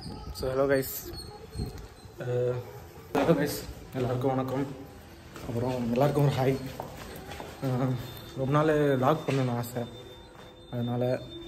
So hello guys hello guys எல்லாருக்கும் வணக்கம் அப்புறம் எல்லாருக்கும் ஒரு ஹாய் ரொம்ப நாள் லாக் பண்ணணும்னு ஆசை அதனால்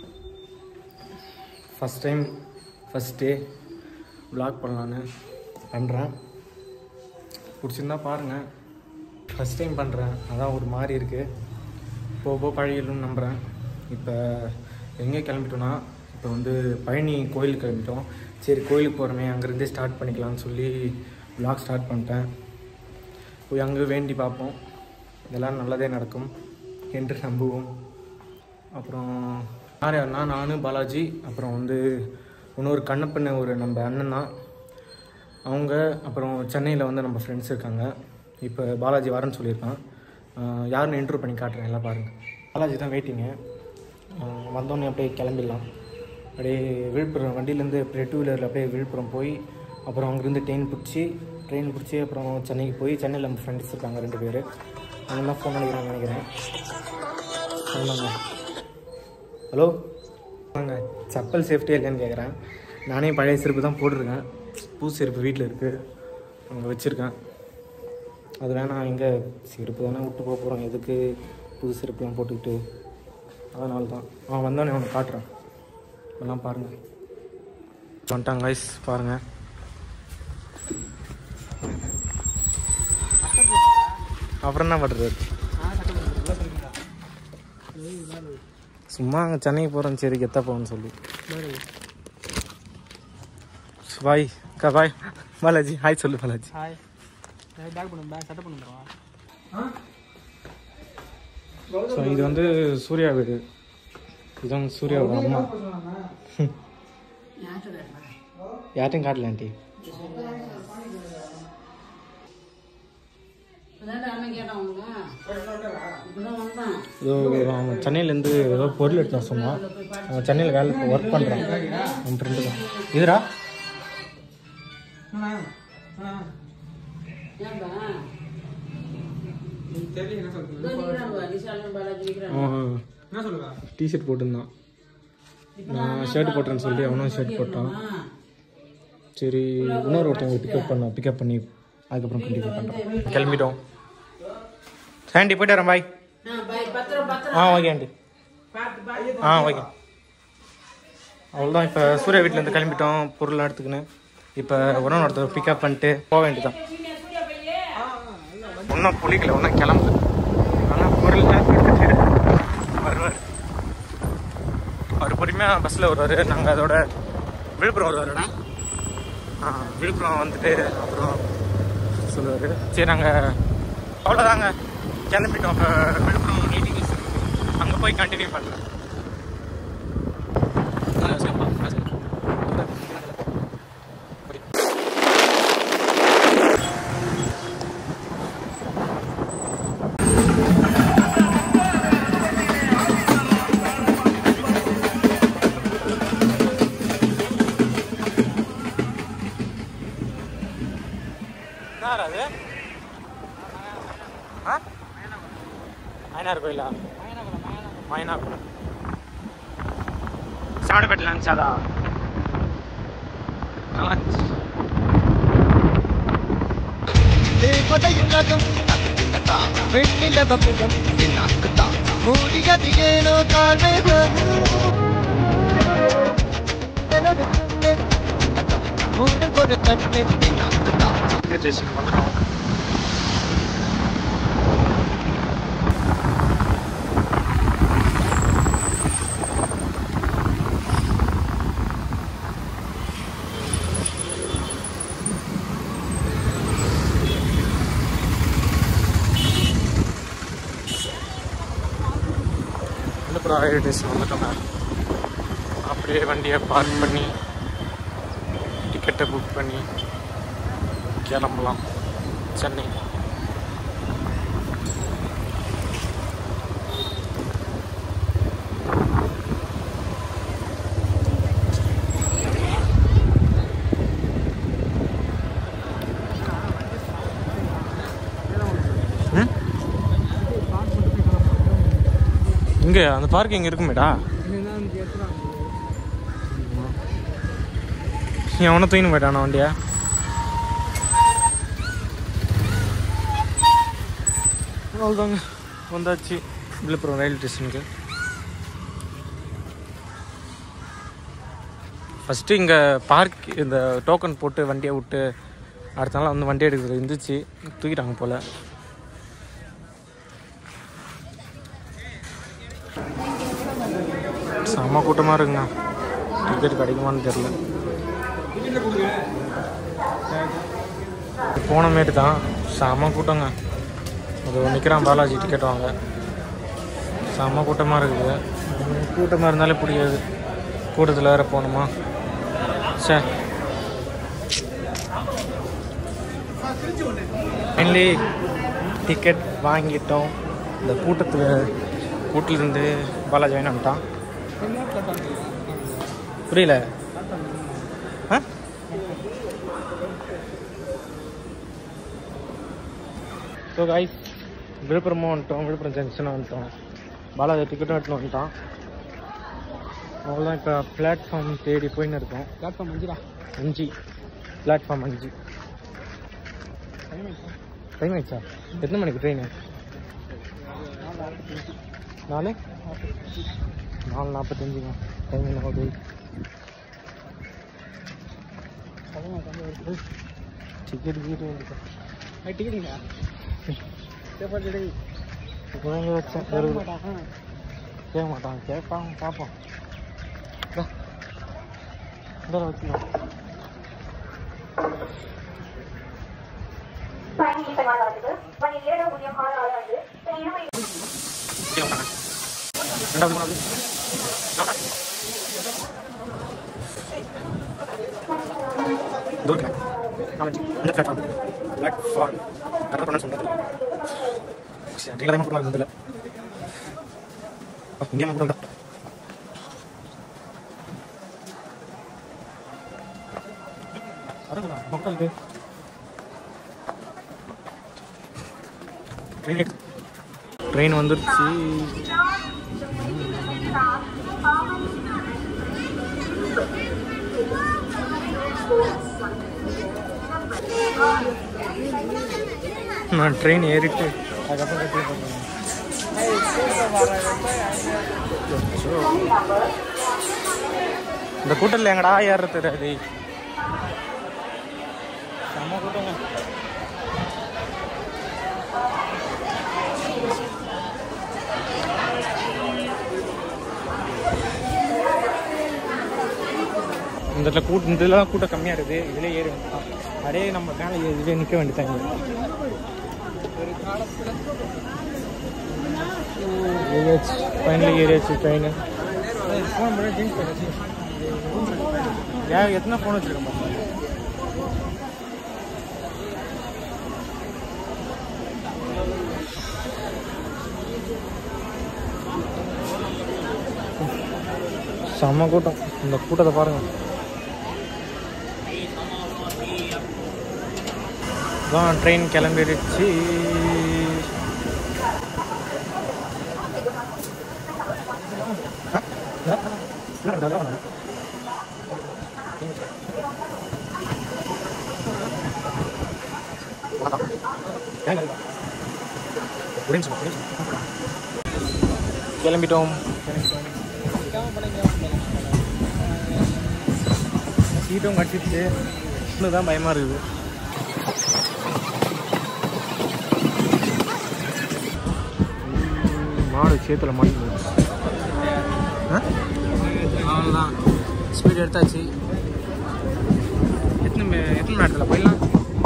first time first day vlog பண்ணலான்னு பண்ணுறேன் பிடிச்சிருந்தா பாருங்கள் ஃபஸ்ட் டைம் பண்ணுறேன் அதான் ஒரு மாதிரி இருக்குது போக போக பழகிடணும்னு நம்புகிறேன் இப்போ எங்கே கிளம்பிட்டோன்னா இப்போ வந்து பழனி கோயிலுக்கு கிளம்பிட்டோம் சரி கோயிலுக்கு போகிறோமே அங்கேருந்தே ஸ்டார்ட் பண்ணிக்கலாம்னு சொல்லி vlog ஸ்டார்ட் பண்ணிட்டேன் போய் அங்கே வேண்டி பார்ப்போம் இதெல்லாம் நல்லதே நடக்கும் என்று நம்புவோம் அப்புறம் யார் யாருன்னா நானும் பாலாஜி அப்புறம் வந்து இன்னொரு கண்ணப்பண்ண ஒரு நம்ம அண்ணன் தான் அவங்க அப்புறம் சென்னையில் வந்து நம்ம ஃப்ரெண்ட்ஸ் இருக்காங்க இப்போ பாலாஜி வரேன்னு சொல்லியிருக்கான் ஆஹ் யாருன்னு இன்ட்ரூ பண்ணி காட்டுறேன் எல்லாம் பாருங்கள் பாலாஜி தான் வெயிட்டிங்கு வந்தோடனே அப்படியே கிளம்பிடலாம் அப்படியே விழுப்புரம் வண்டியிலேருந்து அப்படியே டூ வீலரில் அப்படியே விழுப்புரம் போய் அப்புறம் அங்கேருந்து ட்ரெயின் பிடிச்சி ட்ரெயின் பிடிச்சி அப்புறம் சென்னைக்கு போய் சென்னையில் நம்ம ஃப்ரெண்ட்ஸ் இருக்காங்க ரெண்டு பேர் அவங்க தான் ஃபோன் பண்ணிக்கிறாங்க நினைக்கிறேன் ஆமாங்க ஹலோ வாங்க செப்பல் சேஃப்டியாக இல்லைன்னு கேட்குறேன் நானே பழைய செருப்பு தான் போட்டிருக்கேன் புது செருப்பு வீட்டில் இருக்குது அங்கே வச்சுருக்கேன் அது வேணாம் எங்கே செருப்பு தானே விட்டு போக போகிறோம் எதுக்கு புது செருப்புலாம் போட்டுக்கிட்டு அதனால தான் அவன் வந்தோடனே அவனை காட்டுறேன் இதெல்லாம் பாருங்கள் வந்துட்டாங்க கைஸ் பாருங்கள் அப்புறம் என்ன பண்ணுறது சும்மா அங்கே சென்னைக்கு போகிறோம் சரி கெத்தா போகணும்னு சொல்லி பாய் அக்கா பாய் பாலாஜி ஹாய் சொல்லு பாலாஜி ஹாய் பேக் பண்ணு பேக் செட்டப் பண்ணுறோம் ஸோ இது வந்து சூர்யா வீடு இதுதான் சூர்யாவோட அம்மா யார்ட்டையும் காட்டல ஆண்டி இதோ அவன் சென்னையிலேருந்து ஏதோ பொருள் எடுத்தான் சும்மா அவன் சென்னையில் வேலை ஒர்க் பண்ணுறான் அவன் ஃப்ரெண்டு தான் இதுடா அவன் டிஷர்ட் போட்டிருந்தான் நான் ஷர்ட் போட்டேன்னு சொல்லி அவனும் ஷர்ட் போட்டான் சரி இன்னொரு ஒருத்தவங்க பிக்கப் பண்ண பிக்கப் பண்ணி அதுக்கப்புறம் கண்டிப்பாக பண்ணுறோம் கிளம்பிட்டோம் ஆண்டி போயிட்டு வரேன் பாய் ஆ ஓகே ஆண்டி ஆ ஓகே அவ்வளோதான் இப்போ சூர்யா வீட்டிலேருந்து கிளம்பிட்டோம் பொருள்லாம் எடுத்துக்கின்னு இப்போ உடனே ஒருத்தர் பிக்கப் பண்ணிட்டு போக வேண்டியதான் ஒன்றும் குளிக்கல ஒன்றும் கிளம்பு ஆனால் பொருள்லாம் எடுத்துட்டு வருவார் அவர் பொறுமையாக பஸ்ஸில் வருவார் நாங்கள் அதோட விழுப்புரம் வருவாருடா ஆ விழுப்புரம் வந்துட்டு அப்புறம் சொல்லுவார் சரி நாங்கள் அவ்வளோதாங்க கிளம்பிட்டோம் இப்போ விழுப்புரம் மீட்டிங்ஸ் அங்கே போய் கண்டினியூ பண்ணுறேன் என்ன அது ஆ அயனார் கோயிலா மயனாகுளம் சாவடப்பேட்டில் இருந்துச்சாதா நல்லா இருந்துச்சு ஸ்டேஷன் வந்துடும் விழுப்புரம் ரயில்வே ஸ்டேஷன் வந்துட்டோங்க அப்படியே வண்டியை பார்க் பண்ணி டிக்கெட்டை புக் பண்ணி கிளம்பலாம் சென்னை ம்? இங்க அந்த பார்க்கிங் இருக்குமேடா எவனை தூக்கின்னு போயிட்டானா வண்டியா அவ்வளோதாங்க வந்தாச்சு விழுப்புரம் ரயில்வே ஸ்டேஷனுக்கு ஃபஸ்ட்டு இங்கே பார்க் இந்த டோக்கன் போட்டு வண்டியை விட்டு அடுத்த நாள் வந்து வண்டி எடுக்கிறது இருந்துச்சு தூக்கிட்டாங்க போல் செம்ம கூட்டமாக இருக்குங்க டிக்கெட் கிடைக்குமான்னு தெரில போன மாரி தான் செம்ம கூட்டங்க அது நிற்கிறான் பாலாஜி டிக்கெட் வாங்க செம்ம கூட்டமாக இருக்குது உம், கூட்டமாக இருந்தாலே பிடிக்காது கூட்டத்தில் வேறு போகணுமா சார் ஃபைனலி டிக்கெட் வாங்கிட்டோம் இந்த கூட்டத்தில் கூட்டிலேருந்து பாலாஜி வாங்கி வந்துட்டான் புரியல ஆ ஸோ காய்ஸ் விழுப்புரமும் வந்துட்டோம் விழுப்புரம் ஜங்ஷனும் வந்துட்டோம் பாலாஜி டிக்கெட்டும் எடுத்துன்னு வந்துட்டான் அவ்வளோதான் இப்போ பிளாட்ஃபார்ம் தேடி போயின்னு இருக்கோம் பிளாட்ஃபார்ம் அஞ்சுடா அஞ்சு பிளாட்ஃபார்ம் அஞ்சு டைம் ஆயிடுச்சா எத்தனை மணிக்கு ட்ரெயின் நாலு நாலு நாற்பத்தஞ்சுங்க டைம் என்ன ஆகுது டிக்கெட் கீட்டு டிக்கெட்டுங்களா பேப்பர் டிக்கெட் இப்போ தான் வச்சேன் வருது கேட்க மாட்டான் கேட்பான் பார்ப்போம் இந்தா. இந்தா வச்சுக்கலாம் ரெண்டாவது மூணாவது தூரம் நாலஞ்சு இந்த பிளாட்ஃபார்ம் பிளாட்ஃபார்ம் கரெக்டாக பண்ண சொல்கிறது சரி நீங்களே தான் போடலாம் இதில் இங்கே போடலாம் அதுதான் மக்களுக்கு ட்ரெயின் ட்ரெயின் வந்துருச்சு நான் ட்ரெயின் ஏறிட்டு அதுக்கப்புறம் கட்டி போட்டேன் இந்த கூட்டத்தில் எங்கடா ஏறுறது அது செம்ம கூட்டங்க இந்த இடத்துல கூட்டம் இந்த இதெல்லாம் கூட்டம் கம்மியாக இருக்குது இதிலே ஏறி வந்துட்டான் அப்படியே நம்ம மேலே ஏறி இதிலே நிற்க வேண்டியதாங்க ஏரியாச்சு ஃபைனலி ஏரியாச்சு ட்ரெயின் ஃபோன் பண்ணி ட்ரிங்க் பண்ணி ஏன் எத்தனை ஃபோன் வச்சுருக்கேன் செம்ம கூட்டம் இந்த கூட்டத்தை பாருங்க தான் ட்ரெயின் கிளம்பிடுச்சு கிளம்பிட்டோம் சீட்டும் கட்டிச்சு இன்னும் தான் பயமாக இருக்குது உம், மாடு சேத்துல மாட்டி அவ்வளோதான் ஸ்பீட் எடுத்தாச்சு எத்தனை மி- எத்தனை மணி நேரத்தில் போயிடலாம்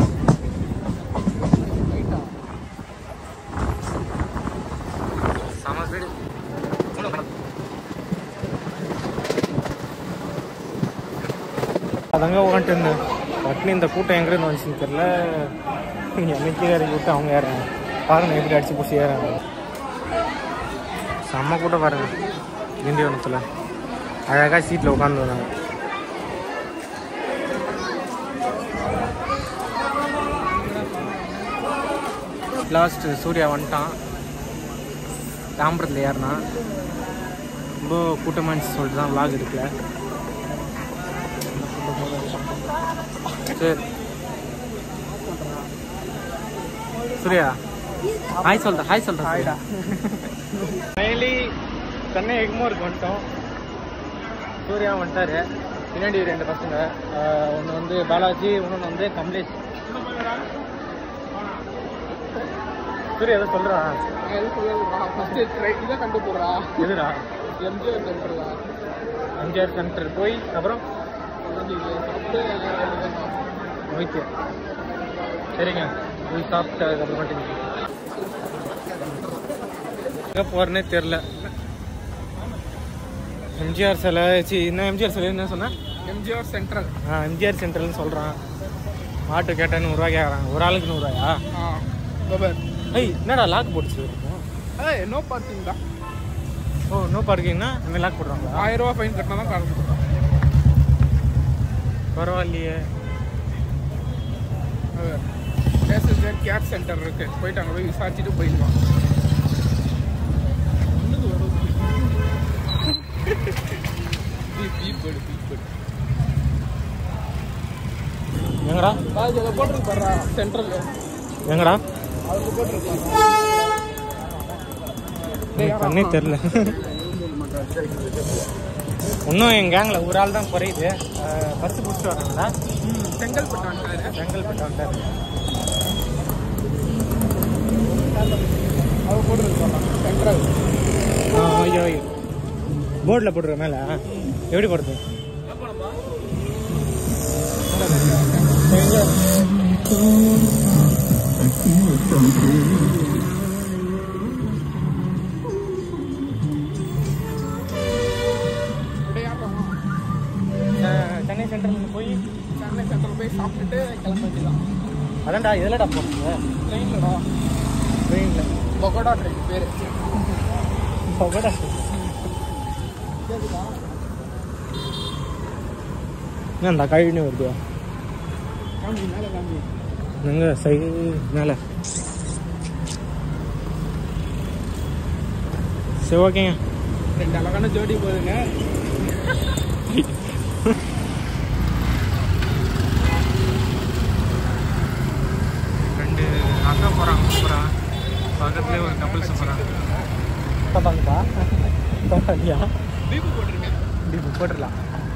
செம ஸ்பீடு அதங்க உட்காந்துட்டு இருந்தேன் பட்னி இந்த கூட்டம் எங்கிருந்து வந்துச்சுன்னு தெரில என்னைக்கு இறக்கி விட்டு அவங்க ஏறாங்க பாருங்க எப்படி அடிச்சு பிடிச்சி ஏறாங்க செம்ம கூட்டம் பாருங்க திண்டிவனத்தில் அழகாக சீட்டில் உட்காந்து வந்தாங்க லாஸ்ட் சூர்யா வந்துட்டான் தாம்பரத்தில் ஏறினா ரொம்ப கூட்டமாக இருந்துச்சு சொல்லிட்டு தான் vlog எடுக்கல சரி சூர்யா ஹாய் சொல்ற ஹாய் சொல்ற ஹாய்டா ஃபைனலி சென்னை எக்மோருக்கு வந்துட்டோம் சூர்யா வந்துட்டாரு பின்னாடி ரெண்டு பசங்க ஒன்று வந்து பாலாஜி இன்னொன்று வந்து கமலேஷ் சூர்யா எதோ சொல்றா இதை கண்டு போடுறா எதுடா எம்ஜிஆர் சென்டர்ல எம்ஜிஆர் சென்டர் போய் அப்புறம் ஓகே சரிங்க போய் சாப்பிட்டு அதுக்கப்புறம் எங்கே போகிறேனே தெரில எம்ஜிஆர் சிலை சி என்ன எம்ஜிஆர் சிலை என்ன சொன்னேன் எம்ஜிஆர் சென்ட்ரல் ஆ எம்ஜிஆர் சென்டர்னு சொல்கிறான் ஆட்டோ கேட்டால் நூறுரூவா கேட்குறாங்க ஒரு ஆளுக்கு நூறுரூவாயா ஆ பபர் ஐய் என்னடா லாக் போட்டுச்சு ஏய் நோ பார்க்கிங் தான் ஓ நோ பார்க்கிங்னா இந்த லாக் போடுறாங்களா ஆயிரம் ரூபா ஃபைன் கட்டினா தான் கார் கொடுக்குறான் பரவாயில்லையே பேசஞ்சர் கேர் சென்டர் இருக்கு போயிட்டு அங்கே போய் விசாரிச்சுட்டு போயிடுவான் எங்கடா அதில் போட்டிருப்பாரா சென்ட்ரல் எங்கடா அதில் போட்டிருப்பாரா கண்ணே தெரில இன்னும் என் கேங்கில் ஒரு ஆள் தான் குறையுது பஸ்ஸு பிடிச்சிட்டு வராங்களா செங்கல்பட்டு வந்துட்டாரு செங்கல்பட்டு வந்துட்டாரு அவர் போட்டிருப்பாரா சென்ட்ரல் ஆ ஐயோ ஐயோ போர்டில் போட்டுருக்க மேலே எப்படி போடுறது அஹ், சென்னை சென்ட்ரல் போய் சென்னை சென்ட்ரல் போய் சாப்பிட்டுட்டு கிளம்ப வேண்டியதான் அதான்டா எதிலடா போகிறது ட்ரெயின்லடா ட்ரெயினில் பகோடா ட்ரெயின் பேர் பகடா என்னடா கழினு வருது காமி மேலே காமி எங்க சை மேலே சரி ஓகேங்க ரெண்டு அழகான ஜோடி போகுதுங்க ரெண்டு அக்கா போகிறாங்க சூப்பரா பக்கத்துலேயே ஒரு கப்பல்ஸ் போகிறாங்க பார்ப்பாங்கப்பா பார்ப்பாங்க தீபு போட்டிருக்கேன் இப்படி போட்டுடலாம்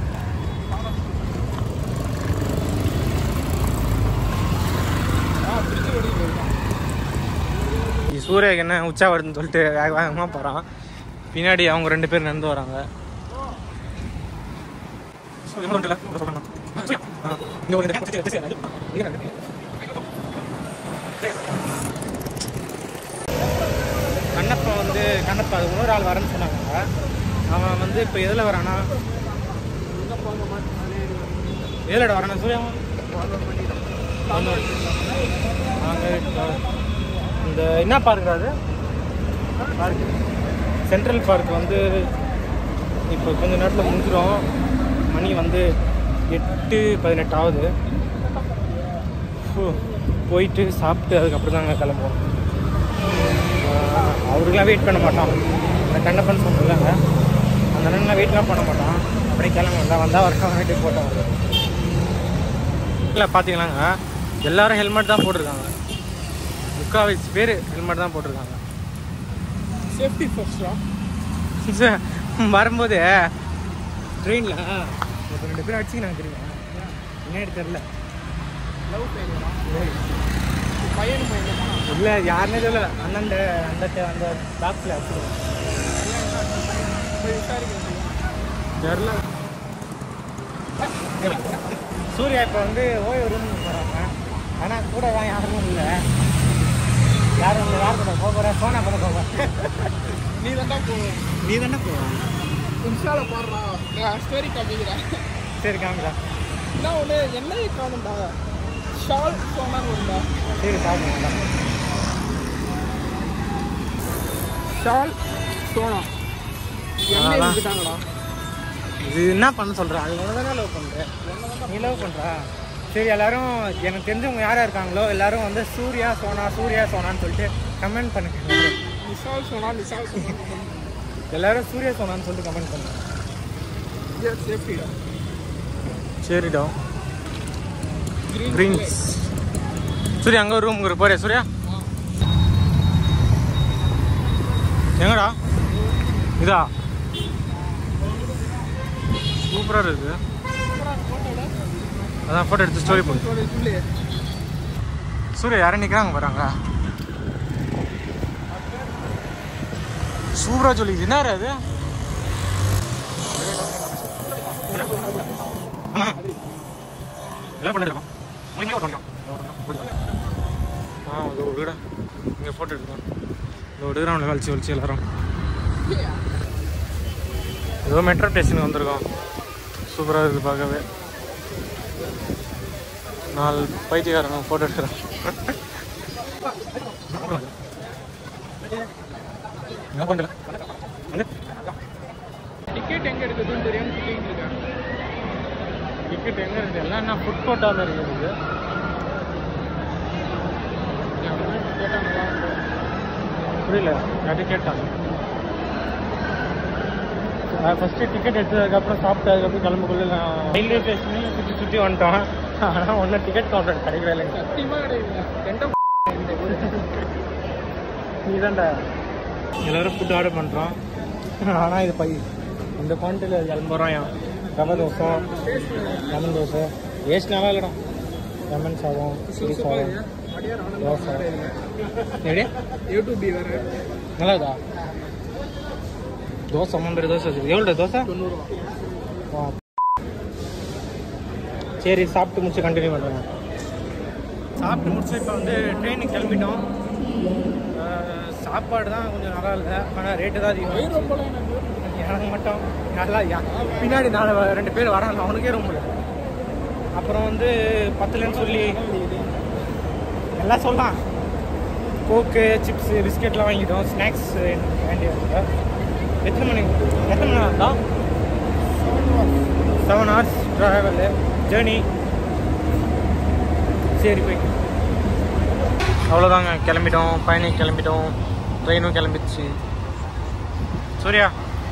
ஆ பிடிச்சி ஓடி போயிருக்கான் சூரியக்கு என்ன உச்சா வருதுன்னு சொல்லிட்டு வேக வேகமாக போகிறான் பின்னாடி அவங்க ரெண்டு பேர் நடந்து வராங்க கண்ணப்பா வந்து கண்ணப்பா அது இன்னொரு ஆள் வரேன்னு சொன்னாங்க அவன் வந்து இப்போ எதில் வரானா எதிலடா வரானா சூர்யா நாங்கள் இந்த என்ன பார்க் அது பார்க் சென்ட்ரல் பார்க் வந்து இப்போ கொஞ்ச நேரத்தில் முடிஞ்சிடும் மணி வந்து எட்டு பதினெட்டு ஆகுது ஃபு, போயிட்டு சாப்பிட்டு அதுக்கப்புறம் தாங்க கிளம்புவோம் ஆஹ், அவருக்கெல்லாம் வெயிட் பண்ண மாட்டோம் அந்த கண்ணப்பன் சொன்னாங்க அந்த அண்ணன்லாம் வெயிட்லாம் பண்ண மாட்டான் அப்படியே கிளம்ப வந்தா வந்தால் வரட்டும் வீட்டுக்கு போட்டோம் இல்லை பார்த்தீங்களாங்க எல்லாரும் ஹெல்மெட் தான் போட்டிருக்காங்க முக்கால்வாசி பேர் ஹெல்மெட் தான் போட்டிருக்காங்க சேஃப்டி ஃபர்ஸ்டா சார், வரும்போது ட்ரெயினில் ஒரு ரெண்டு பேரும் அடிச்சுக்கினாங்க தெரியுமா பின்னாடி தெரில லவ் ஃபெயிலியரா பையனு பையன் இல்லை யாருன்னே தெரியல அண்ணன் அந்த அந்த பாக்ஸில் அடிச்சுக்கலாம் போய் விசாரிக்க வேண்டியது தெரில சூர்யா இப்போ வந்து ஓய்வு ரூம் போகிறாங்க ஆனால் கூட தான் யாரும் இல்லை யாரும் இல்லை யார் கூட போக போகிறேன் சோனா கூட போக நீ தான்டா போகணும் நீ தானே போவா இன்ஸ்டால போடுறா நான் ஸ்டோரி காமிக்கிறேன் சரி காமிடா என்ன ஒன்று என்ன காணும்டா ஷால் சொன்னாங்க ஒருடா சரி சாப்பிடுங்களா ஷால் சோனா என்ன அதெல்லாம். இருந்துட்டாங்கடா இது என்ன பண்ண சொல்ற அது ஒன்று தானே லவ் பண்ணுற நீ லவ் பண்ணுறா சரி எல்லாரும் எனக்கு தெரிஞ்சவங்க யாரா இருக்காங்களோ எல்லாரும் வந்து சூர்யா சோனா சூர்யா சோனான்னு சொல்லிட்டு கமெண்ட் பண்ணுங்க நிசால் சோனா நிசால் சோனா எல்லாரும் சூர்யா சோனான்னு சொல்லிட்டு கமெண்ட் பண்ணுங்க சேஃப்டிடா சரிடா கிரீன்ஸ் சூர்யா அங்கே ஒரு ரூம் போறியா சூர்யா எங்கடா இதா சூப்பராக இருக்கு அதான் ஃபோட்டோ எடுத்து ஸ்டோரி போடு சூர்யா யாரும் நிற்கிறாங்க வராங்க சூப்பராக சொல்லி என்ன அது எல்லாம் பண்ணிருக்கோம் நீங்களே ஒரு பண்ணிக்கோ. ஆ அது ஒரு வீடா இங்கே ஃபோட்டோ எடுக்கலாம் இந்த ஒரு கிரவுண்டில் வலிச்சு வலிச்சு எல்லாரும் ஏதோ மெட்ரோ ஸ்டேஷனுக்கு வந்திருக்கோம் சூப்பராக இருக்குது பார்க்கவே நாலு பைத்தியக்காரங்க ஃபோட்டோ எடுக்கிறேன் என்ன பண்ணல டிக்கெட் எங்க எடுக்குதுன்னு தெரியாம சுத்திட்டு இருக்கேன் டிக்கெட் எங்கே இருக்குது எல்லாம் என்ன ஃபுட் கோர்ட்டாக மாதிரி இருக்குது கேட்டா நல்லா இருக்கும். புரியல யார்ட்டும் கேட்டாங்க ஃபஸ்ட்டு டிக்கெட் எடுத்ததுக்கப்புறம் சாப்பிட்டு அதுக்கப்புறம் கிளம்புக்குள்ள நான் ரயில்வே ஸ்டேஷனையும் சுற்றி சுற்றி வந்துட்டோம் ஆனால் ஒன்றும் டிக்கெட் கவுண்டர் கிடைக்கவே இல்லைங்க சத்தியமா கிடையாது ரெண்டும் இந்த ஊரு. நீ தான்டா எல்லோரும் ஃபுட் ஆர்டர் பண்ணுறோம் ஆனால் இது பை இந்த குவான்டிட்டியில் எண்பது ரூபாயாம் ரவை தோசை லெமன் தோசை வேஸ்ட் நல்லா இல்லைடா லெமன் சாதம் சில்லி சாதம் அடியார் ஆனந்தம் தோசை வேற இல்லை. எப்படி யூடியூப் வேற நல்லா இருக்கா தோசை அம்மா பேர் தோசை வச்சிருக்கு எவ்வளோ தோசை தொண்ணூறு ரூபா ஆ. சரி சாப்பிட்டு முடிச்சு கண்டினியூ பண்ணுறேன் சாப்பிட்டு முடிச்சு இப்போ வந்து ட்ரெயினுக்கு கிளம்பிட்டோம் அஹ், சாப்பாடு தான் கொஞ்சம் நல்லா இல்லை ஆனால் ரேட்டு தான் அதிகம் வயிறு ரொம்பலாம் எனக்கு எனக்கு மட்டும் நல்லா யா- பின்னாடி நாலு வ- ரெண்டு பேர் வராங்க அவனுக்கே ரொம்ப இல்லை. அப்புறம் வந்து பத்துலன்னு சொல்லி எல்லாம் சொல்லலாம் கோக்கு சிப்ஸு பிஸ்கெட்லாம் வாங்கிட்டோம் ஸ்நாக்ஸ் வேண்டிய எத்தனை மணி எத்தனை மணி நேரம் தான் செவன் ஹவர்ஸ் ட்ராவலு ஜேர்னி சரி போய் அவ்வளோதாங்க கிளம்பிட்டோம் பயணி கிளம்பிட்டோம் ட்ரெயினும் கிளம்பிடுச்சு சூர்யா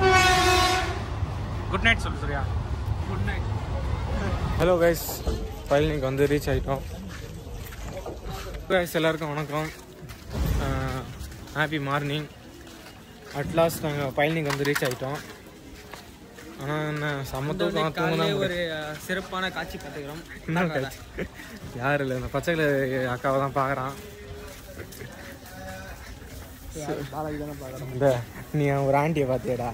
குட் நைட் சொல்லு Surya good night hello guys பழனிக்கு வந்து ரீச் ஆகிட்டோம் கைஸ் எல்லாருக்கும் வணக்கம் ஹாப்பி மார்னிங் அட்லாஸ்ட் நாங்கள் பழனிக்கு வந்து ரீச் ஆகிட்டோம் ஆனால் என்ன செம்ம தூக்கம் தூங்கினா ஒரு சிறப்பான காட்சி பார்த்துக்கிறோம் என்ன காட்சி? யார் இல்லை இந்த பச்சை கலர் அக்காவை தான் பார்க்குறான் பாலாஜி தானே பார்க்குறோம் இந்த நீ ஒரு ஆண்டியை பார்த்தியடா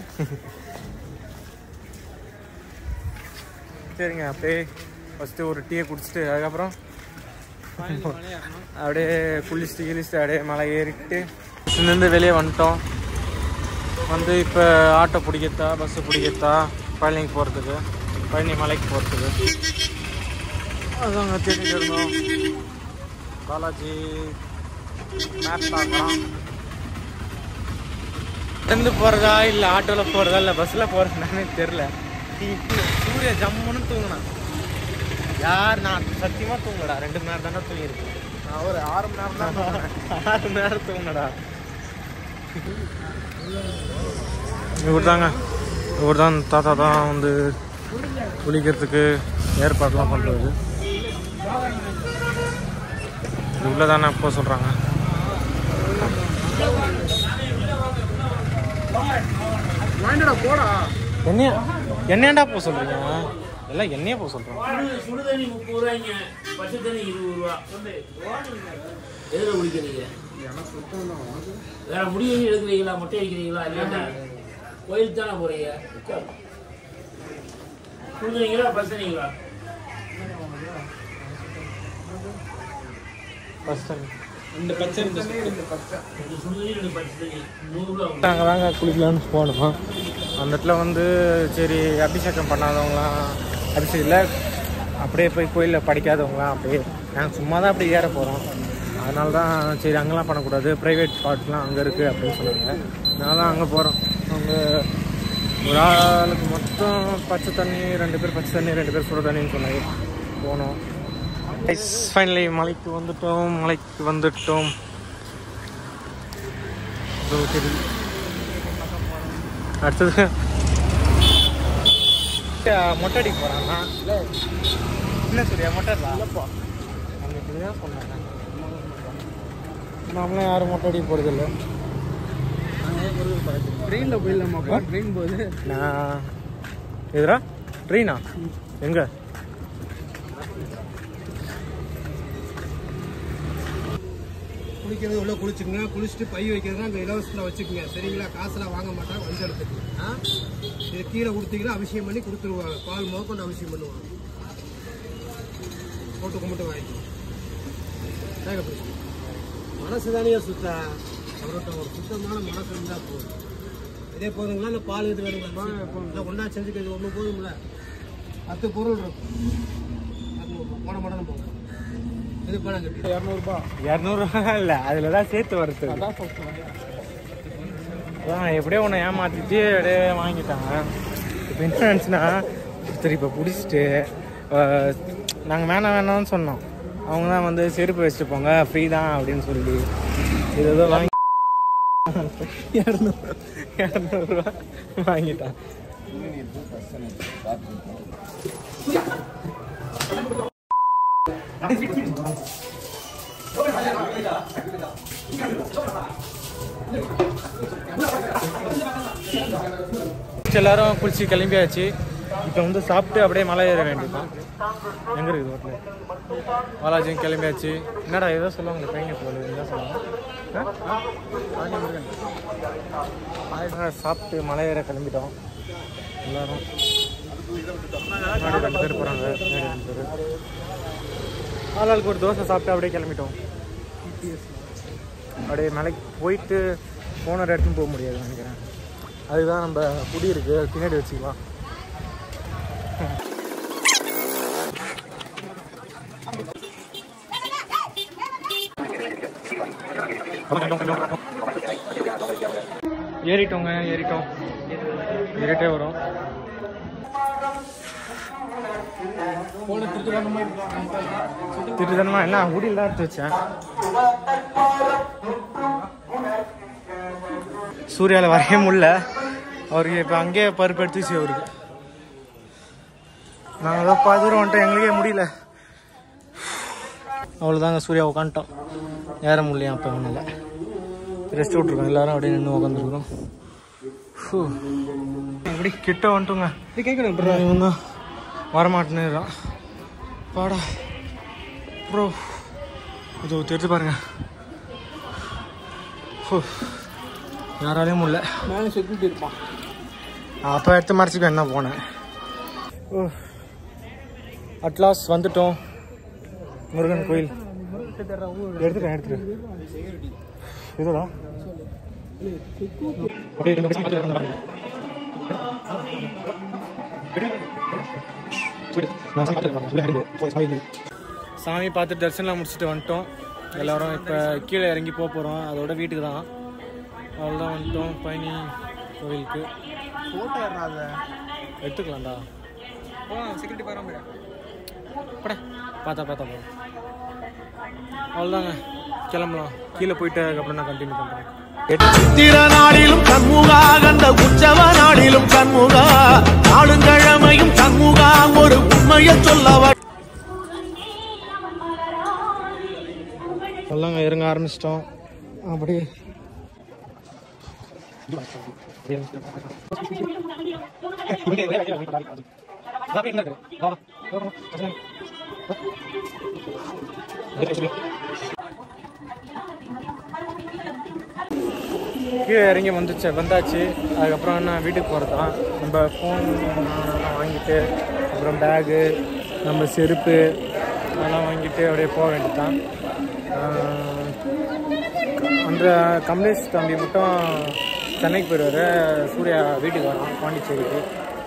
சரிங்க அப்படியே ஃபஸ்ட்டு ஒரு டீயை குடிச்சிட்டு அதுக்கப்புறம் அப்படியே குளிச்சுட்டு கிழிச்சிட்டு அப்படியே மலை ஏறிட்டு இருந்து வெளியே வந்துட்டோம் வந்து இப்போ ஆட்டோ பிடிக்கத்தா பஸ்ஸு பிடிக்கத்தா பழனிக்கு போகிறதுக்கு பழனி மலைக்கு போகிறதுக்கு அதாங்க தேடிட்டு இருந்தோம் பாலாஜி மேப் பார்க்கலாம் நடந்து போகிறதா இல்லை ஆட்டோவில் போகிறதா இல்லை பஸ்ஸில் போகிறதானே தெரில சூரிய ஜம்முன்னு தூங்கினான் யார் நான் சத்தியமாக தூங்கடா ரெண்டு மணி நேரம் தானே தூங்கியிருக்கேன் நான் ஒரு ஆறு மணி நேரம் தான் ஆறு மணி நேரம் தூங்கினடா இவர் தாங்க இவர் தான் தாத்தா தான் வந்து குளிக்கிறதுக்கு ஏற்பாடுலாம் பண்ணுறது உள்ளே தானே போக சொல்கிறாங்க வாங்கிடா போடா என்னையா என்னையாண்டா போக சொல்கிறீங்க எல்லாம் என்னையே போக சொல்கிறாங்க சுடுதண்ணி முப்பது ரூபாய்ங்க பச்சை தண்ணி இருபது ரூபா எதுல குடிக்கிறீங்க வேற முடி எடுக்கிறீங்களா மொட்டை அடிக்கிறீங்களா இல்லைன்னா கோயிலுக்கு தானே போறீங்க சுடுதண்ணிங்களா பச்சை தண்ணிங்களா ஃபஸ்ட் டைம் இந்த பச்சை இந்த ரெண்டு சுடுதண்ணி ரெண்டு பச்சை தண்ணி நூறுரூவா நாங்கள் தாங்க குளிக்கலான்னு போனோம் அந்த இடத்துல வந்து சரி அபிஷேகம் பண்ணாதவங்களாம் அபிஷேகம் இல்லை அப்படியே போய் கோயிலில் படிக்காதவங்களாம் அப்படியே நாங்கள் சும்மா தான் அப்படியே ஏற போகிறோம் அதனால தான் சரி அங்கெல்லாம் பண்ணக்கூடாது ப்ரைவேட் ஸ்பாட்லாம் அங்கே இருக்குது அப்படின்னு சொன்னாங்க அதனால தான் அங்கே போகிறோம் அங்கே ஒரு ஆளுக்கு மொத்தம் பச்சை தண்ணி ரெண்டு பேர் பச்சை தண்ணி ரெண்டு பேர் சுட தண்ணின்னு சொன்னாங்க போனோம் ஃபைனலி மலைக்கு வந்துட்டோம் மலைக்கு வந்துட்டோம் இதோ தெரியுது. அடுத்தது அஹ், மொட்டை அடிக்க போகிறாங்க என்ன சூர்யா மொட்டை இல்லப்பா அன்னைக்கு தான் சொன்னாங்க நம்மளும் யாரும் மொட்டை அடிக்க போகிறது இல்லை ட்ரெயினில் போயிடலாமாப்பா ட்ரெயின் போகுது நான் எதுரா ட்ரெயினா எங்க குளிக்கிறது உள்ள குளிச்சுங்க குளிச்சுட்டு பை வைக்கிறது அங்கே இலவசத்தில் வச்சுக்கோங்க சரிங்களா காசுலாம் வாங்க மாட்டாங்க வஞ்சனத்துக்கு ஆ இது கீழே கொடுத்தீங்கன்னா அபிஷேகம் பண்ணி கொடுத்துருவாங்க பால் முதற்கொண்டு அபிஷேகம் பண்ணுவாங்க போட்டு கும்பிட்டு வாங்கி தேங்க பிடிச்சி மனசு தானே சுத்த அவர்கிட்ட ஒரு சுத்தமான மனசு இருந்தால் போதும் இதே போதுங்களா இல்லை பால் இது வேணுங்களா இல்லை ஒன்றா செஞ்சுக்கிறது ஒன்று போதும்ல பத்து பொருள் இருக்கும் அது போன மடன்னு போங்க இது பணம் கட்டி இரநூறுபா இரநூறுவா இல்லை அதில் தான் சேர்த்து வருது அதான் சொல்கிறேன் அதான் எப்படியோ ஒன்று ஏமாத்திட்டு அப்படியே வாங்கிட்டாங்க இப்போ என்ன நினச்சுன்னா சரி இப்போ பிடிச்சிட்டு நாங்கள் வேணாம் வேணாம்னு சொன்னோம் அவங்க தான் வந்து செருப்பு வச்சுட்டு போங்க ஃப்ரீ தான் அப்படின்னு சொல்லி இது ஏதோ வாங்கி இரநூறு இரநூறுவா வாங்கிட்டான் எல்லாரும் குளிச்சு கிளம்பியாச்சு இப்போ வந்து சாப்பிட்டு அப்படியே மலை ஏற வேண்டியதான் எங்கே இருக்குது ஹோட்டல் பாலாஜியும் கிளம்பியாச்சு என்னடா ஏதோ சொல்லுவாங்க பையன் போல என்ன சொல்லுவாங்க ஆ? சாப்பிட்டு மலை ஏற கிளம்பிட்டோம் எல்லாரும் முன்னாடி ரெண்டு பேர் போகிறாங்க முன்னாடி ரெண்டு பேர் ஆளாளுக்கு ஒரு தோசை சாப்பிட்டு அப்படியே கிளம்பிட்டோம் அப்படியே மலைக்கு போயிட்டு போன இடத்துக்கும் போக முடியாது நினைக்கிறேன் அதுதான் நம்ம குடி இருக்கு அது பின்னாடி வச்சுக்கலாம் ஏறிட்டோங்க ஏறிட்டோம் ஏறிட்டே வரும் போன திருட்டு திட்டுதனமா என்ன முடியல எடுத்து வச்சேன் சூர்யாவில் வரைய முடியல அவருக்கு இப்போ அங்கேயே பருப்பு எடுத்துச்சு அவருக்கு நாங்கள் ஏதோ பாதி தூரம் வந்துட்டோம் எங்களுக்கே முடியல அவ்வளோதாங்க சூர்யா உட்காந்துட்டோம் ஏற முடியலையா அப்போ ஒன்றும் ரெஸ்ட் விட்ருக்கோம் எல்லாரும் அப்படியே நின்று உட்காந்துருக்குறோம் அப்படி கிட்ட வந்துட்டோங்க கேட்கணும் அப்புறம் இவன் தான் வரமாட்டேன்னுறான் பாடா ப்ரோ இது தெரிஞ்சு பாருங்க ஹூ. யாராலையும் முடியல மேலே செக்யூரிட்டி இருப்பான் அப்போ எடுத்து மறைச்சிக்க என்ன போனேன் ஓ அட்லாஸ் வந்துட்டோம் முருகன் கோயில் எடுத்துட்டேன் எடுத்துட்டேன் இதோடா அப்படியே ரெண்டு நிமிஷம் பார்த்து வரணும் பாருங்க. சாமி பார்த்து தரிசனம் முடிச்சுட்டு வந்துட்டோம் எல்லாரும் இப்போ கீழே இறங்கி போக போகிறோம் அதோட வீட்டுக்கு தான் அவ்வளோதான் வந்துட்டோம் பழனி கோவிலுக்கு ஃபோட்டோ ஏறாத எடுத்துக்கலாம்டா செக்யூரிட்டி பாருங்க பட பார்த்தா பார்த்தா போதும் அவ்வளோதாங்க கிளம்பலாம் கீழே போயிட்டு அதுக்கப்புறம் நான் கண்டினியூ பண்ணுறேன் சித்திர நாளிலும் கண்முகா கண்ட உற்சவ நாளிலும் கண்முகா நாளுங்கிழமையும் கண்முகா ஒரு உண்மையை சொல்லவ எல்லாங்க இறங்க ஆரம்பிச்சிட்டோம் அப்படியே கீழே இறங்கி வந்துச்சு வந்தாச்சு அதுக்கப்புறம் என்ன வீட்டுக்கு போகிறது தான் நம்ம ஃபோன் வாங்கிட்டு அப்புறம் பேகு நம்ம செருப்பு அதெல்லாம் வாங்கிட்டு அப்படியே போக வேண்டியது தான் அந்த கமலேஷ் தம்பி மட்டும் சென்னைக்கு போயிடுவார் சூர்யா வீட்டுக்கு வரான் பாண்டிச்சேரிக்கு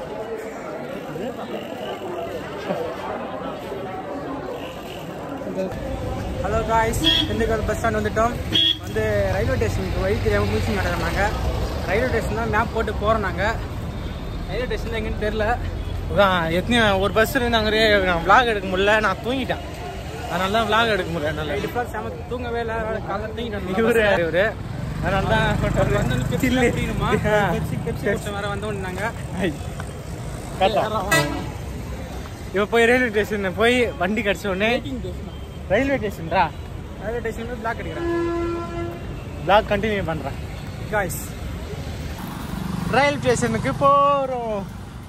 hello guys Dindigul bus stand வந்துட்டோம் வந்து ரயில்வே ஸ்டேஷனுக்கு வழி தெரியாமல் மியூசியம் நடக்கிறாங்க ரயில்வே ஸ்டேஷன் தான் மேப் போட்டு போகிறோம் நாங்கள் ரயில்வே ஸ்டேஷன் எங்கேன்னு தெரில அதான் எத்தனை ஒரு பஸ் இருந்தாங்க நான் vlog எடுக்க முடியல நான் தூங்கிட்டேன் அதனால தான் vlog எடுக்க முடியல என்னால் இது ஃபுல்லாக செம தூங்கவே இல்லை காலைல தூங்கிட்டேன் இவரு இவரு அதனால தான் வந்து சில்லு பெப்சி பெப்சி வேறு வந்து நாங்கள் இப்போ போய் ரயில்வே ஸ்டேஷன் போய் வண்டி கிடச்ச உடனே வெயிட்டிங் பேசணும் ரயில்வே ஸ்டேஷன்டா ரயில்வே ஸ்டேஷனில் பிளாக் அடிக்கிறேன் பிளாக் கண்டினியூ பண்ணுறேன் காய்ஸ் ரயில் ஸ்டேஷனுக்கு போகிறோம்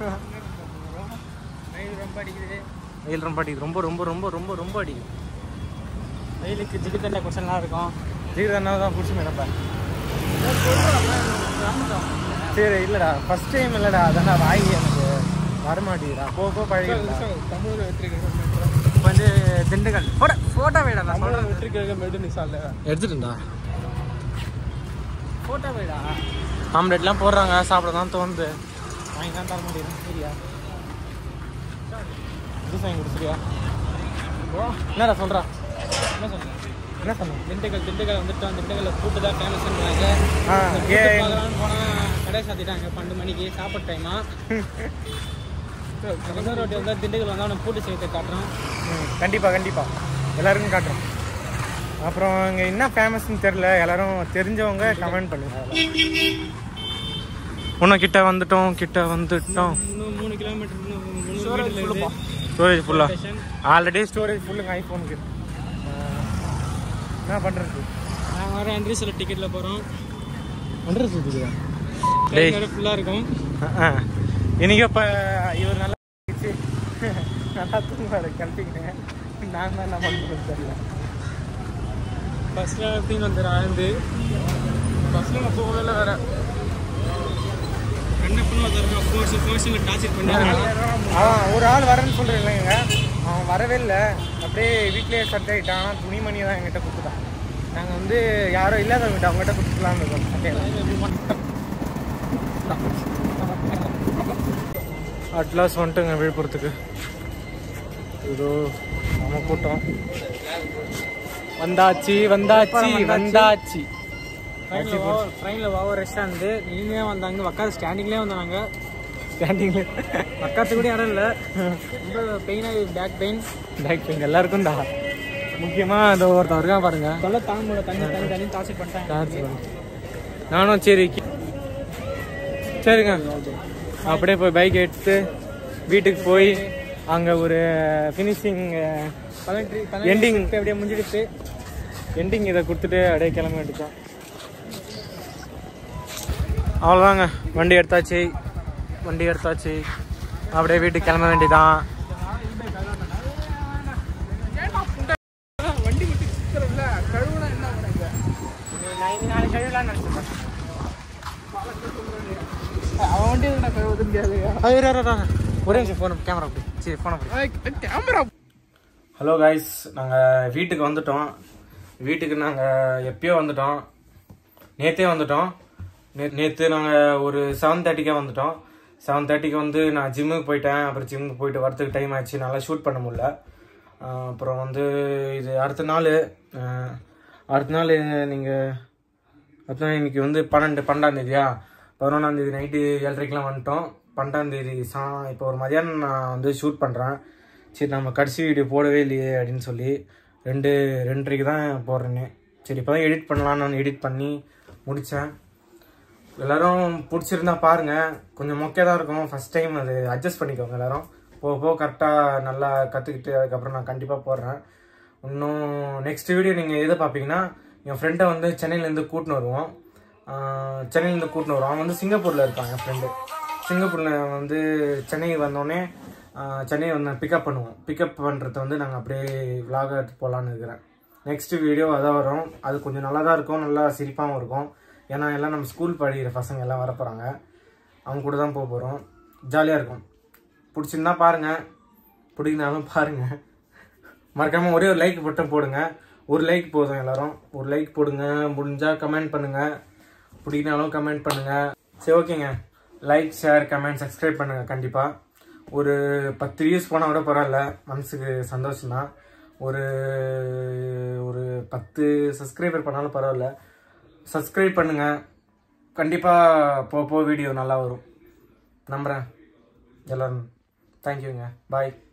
வெயில் ரொம்ப அடிக்குது வெயில் ரொம்ப அடிக்குது ரொம்ப ரொம்ப ரொம்ப ரொம்ப ரொம்ப அடிக்குது வெயிலுக்கு ஜிகித்தண்டை குடிச்சலாம் இருக்கும் ஜீரதானா தான் பிடிச்சி நினைப்பேன் சரி இல்லைடா ஃபர்ஸ்ட் டைம் இல்லைடா அதான் வாய் எனக்கு வரமாட்டேங்குதா போ போ பழகிடா தமிழ் வெற்றிகரகம் இப்போ வந்து திண்டுக்கல் ஃபோட்டோ ஃபோட்டோ வேடா நான் தமிழ் வெற்றிகரகம் மெடு நிசால எடுத்துட்டுண்டா ஃபோட்டோ வேடா ஆம்லெட்லாம் போடுறாங்க சாப்பிட தான் தோணுது வாங்கி தான் தர முடியும் சரியா ஜூஸ் வாங்கி கொடுத்துருயா என்னடா சொல்கிறா என்ன சொன்னேன் என்ன சொன்னேன் திண்டுக்கல் திண்டுக்கல் வந்துட்டோம் திண்டுக்கல்ல ஃபுட்டு தான் ஃபேமஸ்ன்றாங்க ஆ ஏ பார்க்கலான்னு போனால் கடை சாத்திட்டாங்க பன்னெண்டு மணிக்கு சாப்பிட்ற டைமா ரோட்டி வந்தால் திண்டுக்கல் வந்தால் அவனை பூட்டு சேர்த்து காட்டுறோம் ம், கண்டிப்பா கண்டிப்பா எல்லாருக்கும் காட்டுறோம் அப்புறம் இங்கே என்ன ஃபேமஸ்னு தெரில எல்லாரும் தெரிஞ்சவங்க கமெண்ட் பண்ணுங்க இன்னும் கிட்ட வந்துட்டோம் கிட்ட வந்துட்டோம் இன்னும் மூணு கிலோமீட்டர் இன்னும் ஸ்டோரேஜ் ஃபுல்லாக ஸ்டேஷன் ஆல்ரெடி ஸ்டோரேஜ் ஃபுல்லுங்க ஐஃபோனுக்கு என்ன பண்ணுறது நாங்கள் வர அன்ரீஸில் டிக்கெட்டில் போகிறோம் பண்ணுறது இதுக்குதா ட்ரெயின் வேறு ஃபுல்லாக இருக்கும் இன்னைக்கு இப்போ இவர் நல்லா இருந்துச்சு. நல்லா தூங்குவார் கிளம்பிக்கிட்டேன் நான் தான் என்ன பண்ணுறது தெரியல பஸ்ஸில் எப்படின்னு வந்துடும் ஆழ்ந்து பஸ்ஸில் நான் போகவே இல்லை வேறு என்ன பண்ண வந்துருக்கோம் ஃபோர்ஸ் ஃபோர்ஸில் டார்ச்சர் பண்ணிடுறாங்க அவன் ஒரு ஆள் வரேன்னு சொல்கிறேன் இல்லைங்க அவன் வரவே இல்லை அப்படியே வீட்லயே சட்டை ஆகிட்டான் ஆனால் துணிமணி தான் எங்கிட்ட கொடுத்துட்டான் நாங்கள் வந்து யாரும் இல்லாதவங்கிட்ட அவங்ககிட்ட கொடுத்துக்கலாம்னு இருக்கோம் சட்டையில அட்லாஸ் வந்துட்டுங்க விழுப்புரத்துக்கு இதோ நம்ம கூட்டம் வந்தாச்சு வந்தாச்சு வந்தாச்சு ட்ரெயினில் வாவ ரெஸ்டாரண்ட் நின்றுனே வந்தாங்க உட்காந்து ஸ்டாண்டிங்லேயே வந்தாங்க ஸ்டாண்டிங்கில் உட்காந்து கூட இடம் இல்லை ரொம்ப பெயினாக பேக் பெயின் பேக் பெயின் எல்லாருக்கும் தான் முக்கியமாக அந்த ஒருத்தன் இருக்கான் பாருங்க தொல்லை தாங்க முடியல தண்ணி தண்ணி தண்ணி டார்ச்சர் பண்ணிட்டாங்க சார்ஜ் பண்ணு. நானும் சரி கி- சரிங்க அப்படியே போய் பைக் எடுத்து வீட்டுக்கு போய் அங்கே ஒரு ஃபினிஷிங் பதினெட்டு Ending. பதினெட்டு அப்படியே முடிஞ்சிடுச்சு எண்டிங் இதை கொடுத்துட்டு அப்படியே கிளம்ப வேண்டியதான் அவ்வளோதாங்க வண்டி எடுத்தாச்சு வண்டி எடுத்தாச்சு அப்படியே வீட்டுக்கு கிளம்ப வேண்டியதான் வண்டி மட்டும் சுத்துறதுல கழுவுனா என்ன பண்ணுங்க நாளைக்கு கழுவலாம் நினச்சிருக்கேன் அவன் வண்டி நான் கழுவுது முடியாது ஒரே நிமிஷம் ஃபோன் கேமரா அப்படி சரி ஃபோன் அப்படி கேமரா ஹலோ காய்ஸ் நாங்கள் வீட்டுக்கு வந்துட்டோம் வீட்டுக்கு நாங்கள் எப்பயோ வந்துட்டோம் நேற்றே வந்துட்டோம் நே நேற்று நாங்கள் ஒரு செவன் தேர்ட்டிக்கே வந்துட்டோம் செவன் தேர்ட்டிக்கு வந்து நான் ஜிம்முக்கு போயிட்டேன் அப்புறம் ஜிம்முக்கு போயிட்டு வரதுக்கு டைம் ஆச்சு நல்லா ஷூட் பண்ண முடியல ஆஹ் அப்புறம் வந்து இது அடுத்த நாள் ஆஹ் அடுத்த நாள் நீங்கள் அடுத்த நாள் இன்னைக்கு வந்து பன்னெண்டு பன்னெண்டாம் தேதியா பதினொன்றாம் தேதி நைட்டு ஏழரைக்கெலாம் வந்துட்டோம் பன்னெண்டாம் தேதி சா இப்போ ஒரு மதியானம் நான் வந்து ஷூட் பண்ணுறேன் சரி நம்ம கடைசி வீடியோ போடவே இல்லையே அப்படின்னு சொல்லி ரெண்டு ரெண்டரைக்கு தான் போடுறேன்னு சரி இப்போ தான் எடிட் பண்ணலாம்னு நான் எடிட் பண்ணி முடித்தேன் எல்லாரும் பிடிச்சிருந்தா பாருங்க கொஞ்சம் மொக்கையாக தான் இருக்கும் ஃபர்ஸ்ட் டைம் அது அட்ஜஸ்ட் பண்ணிக்கோங்க எல்லாரும் போக போக கரெக்டாக நல்லா கற்றுக்கிட்டு அதுக்கப்புறம் நான் கண்டிப்பாக போடுறேன் இன்னும் நெக்ஸ்ட் வீடியோ நீங்கள் எதை பார்ப்பீங்கன்னா என் ஃப்ரெண்டை வந்து சென்னையிலேருந்து கூட்டின்னு வருவோம் ஆஹ் சென்னையிலேருந்து கூட்டின்னு வருவோம் அவன் வந்து சிங்கப்பூரில் இருக்கான் என் ஃப்ரெண்டு சிங்கப்பூரில் வந்து சென்னை வந்தோடனே ஆஹ் சென்னை வந்து பிக்கப் பண்ணுவோம் பிக்கப் பண்ணுறத வந்து நாங்கள் அப்படியே vlog எடுத்து போகலான்னு இருக்கிறேன் நெக்ஸ்ட் வீடியோ அதான் வரும் அது கொஞ்சம் நல்லா தான் இருக்கும் நல்லா சிரிப்பாகவும் இருக்கும் ஏன்னா எல்லாம் நம்ம ஸ்கூல் படிக்கிற பசங்க எல்லாம் வர போகிறாங்க அவங்க கூட தான் போக போகிறோம் ஜாலியாக இருக்கும் பிடிச்சிருந்தா பாருங்கள் பிடிக்கினாலும் பாருங்கள் மறக்காமல் ஒரே ஒரு லைக் மட்டும் போடுங்க ஒரு லைக் போதும் எல்லாரும் ஒரு லைக் போடுங்க முடிஞ்சால் கமெண்ட் பண்ணுங்கள் பிடிக்கினாலும் கமெண்ட் பண்ணுங்கள் சரி ஓகேங்க லைக் ஷேர் கமெண்ட் சப்ஸ்கிரைப் பண்ணுங்கள் கண்டிப்பாக ஒரு பத்து வியூஸ் போனால் கூட பரவாயில்ல மனசுக்கு சந்தோஷம் தான் ஒரு ஒரு பத்து சப்ஸ்கிரைபர் பண்ணாலும் பரவாயில்ல சப்ஸ்கிரைப் பண்ணுங்கள் கண்டிப்பாக போக போக வீடியோ நல்லா வரும் நம்புகிறேன் எல்லோரும் தேங்க்யூங்க பாய்